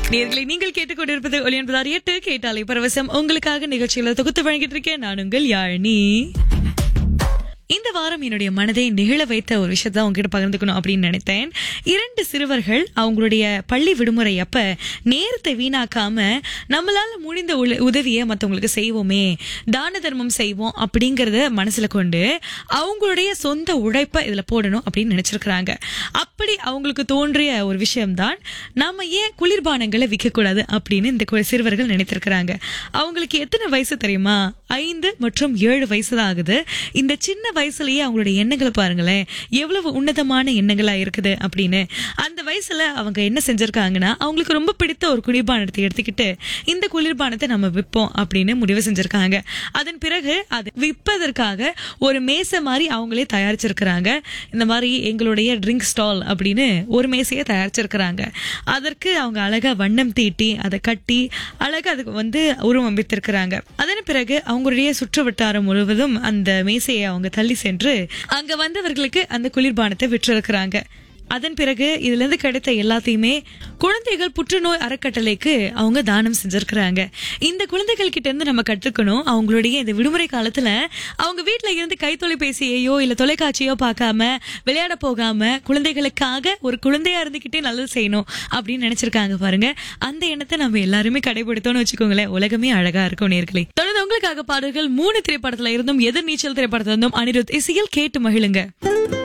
நேர்களை நீங்கள் கேட்டுக்கொண்டிருப்பது ஒளியன்பதார் எட்டு கேட்டாலை பரவசம் உங்களுக்காக நிகழ்ச்சிகளை தொகுத்து வழங்கிட்டு இருக்கேன் நான் உங்கள் யாழினி இந்த வாரம் என்னுடைய மனதை நிகழ வைத்த ஒரு விஷயத்தை உங்ககிட்ட பகிர்ந்துக்கணும் அப்படின்னு நினைத்தேன் இரண்டு சிறுவர்கள் அவங்களுடைய பள்ளி விடுமுறை அப்ப நேரத்தை வீணாக்காம நம்மளால முடிந்த உல- உதவியை மத்தவங்களுக்கு செய்வோமே தான தர்மம் செய்வோம் அப்படிங்கறத மனசுல கொண்டு அவங்களுடைய சொந்த உழைப்பை இதுல போடணும் அப்படின்னு நினைச்சிருக்கிறாங்க அப்படி அவங்களுக்கு தோன்றிய ஒரு விஷயம்தான் நாம ஏன் குளிர்பானங்களை விற்கக்கூடாது அப்படின்னு இந்த கு- சிறுவர்கள் நினைத்திருக்கிறாங்க அவங்களுக்கு எத்தனை வயசு தெரியுமா ஐந்து மற்றும் ஏழு வயசு தான் ஆகுது இந்த சின்ன வயசுலயே அவங்களுடைய எண்ணங்களை பாருங்களேன் எவ்வளவு உன்னதமான எண்ணங்களா இருக்குது அப்படின்னு அந்த வயசுல அவங்க என்ன செஞ்சிருக்காங்கன்னா அவங்களுக்கு ரொம்ப பிடித்த ஒரு குளிர்பானத்தை எடுத்துக்கிட்டு இந்த குளிர்பானத்தை நம்ம விற்போம் அப்படின்னு முடிவு செஞ்சிருக்காங்க அதன் பிறகு அது விற்பதற்காக ஒரு மேசை மாதிரி அவங்களே தயாரிச்சிருக்கிறாங்க இந்த மாதிரி எங்களுடைய ட்ரிங்க் ஸ்டால் அப்படின்னு ஒரு மேசையை தயாரிச்சிருக்கிறாங்க அதற்கு அவங்க அழகா வண்ணம் தீட்டி அதை கட்டி அழகா அதுக்கு வந்து உருவம் வித்திருக்கிறாங்க அதன் பிறகு அவங்களுடைய சுற்று வட்டாரம் முழுவதும் அந்த மேசையை அவங்க தள்ளி சென்று அங்க வந்தவர்களுக்கு அந்த குளிர்பானத்தை விற்றிருக்கிறாங்க அதன் பிறகு இதுல இருந்து கிடைத்த எல்லாத்தையுமே குழந்தைகள் புற்றுநோய் அறக்கட்டளைக்கு அவங்க தானம் செஞ்சிருக்கிறாங்க இந்த குழந்தைகள் கிட்ட இருந்து நம்ம கற்றுக்கணும் அவங்களுடைய இந்த விடுமுறை காலத்துல அவங்க வீட்ல இருந்து கை தொலைபேசியையோ இல்ல தொலைக்காட்சியோ பார்க்காம விளையாட போகாம குழந்தைகளுக்காக ஒரு குழந்தையா இருந்துகிட்டே நல்லது செய்யணும் அப்படின்னு நினைச்சிருக்காங்க பாருங்க அந்த எண்ணத்தை நம்ம எல்லாருமே கடைபிடித்தோம்னு வச்சுக்கோங்களேன் உலகமே அழகா இருக்கும் நேர்களே தொடர்ந்து உங்களுக்காக பாடல்கள் மூணு திரைப்படத்துல இருந்தும் எதிர் நீச்சல் திரைப்படத்துல இருந்தும் அனிருத் இசையில் கேட்டு மகிழுங்க